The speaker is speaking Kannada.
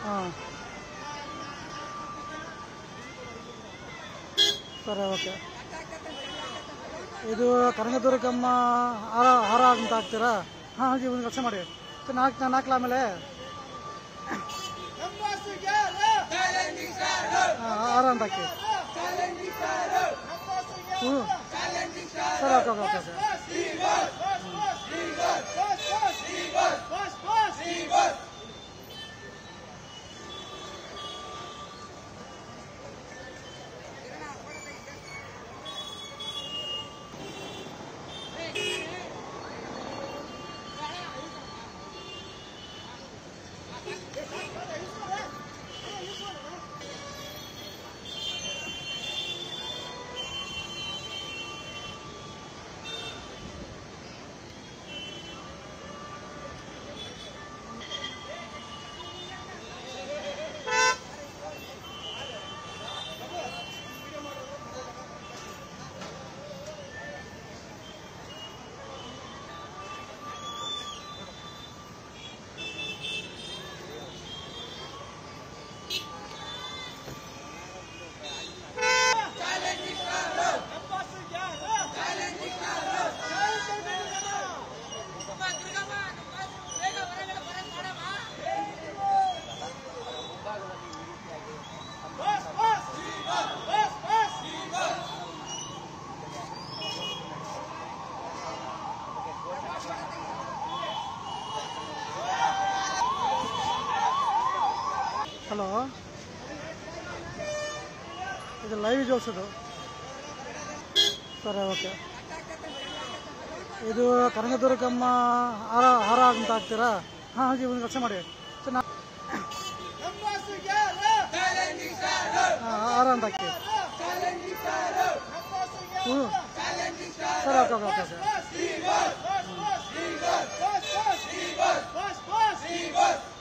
ಹಾಂ ಸರಿ ಓಕೆ ಇದು ಕನಕದುರ್ಗಮ್ಮ ಹಾರ ಹಾರ ಅಂತ ಹಾಕ್ತೀರಾ ಹಾಂ ಹಾಗೆ ಒಂದು ಕೆಲಸ ಮಾಡಿ ಸರಿ, ನಾಲ್ಕು ನಾನು ಹಾಕ್ಲಾ ಆಮೇಲೆ ಹಾಂ ಹಾರ ಅಂತ ಹಾಕಿ ಹ್ಞೂ ಸರಿ okay okay okay okay hello ಇದು ಲೈವ್ ಜೋಡ್ಸೋದು ಸರಿ ಓಕೆ ಇದು ಕನಕದುರ್ಗಮ್ಮ ಹಾರ ಹಾರ ಅಂತ ಹಾಕ್ತೀರಾ ಹಾಂ ಹಾಗೆ ಒಂದು ಕೆಲಸ ಮಾಡಿ ಸರಿ, ನಾ- ಹಾಂ ಹಾರ ಅಂತ ಹಾಕಿ ಹ್ಞೂ ಸರಿ ಓಕೆ ಓಕೆ ಓಕೆ ಓಕೆ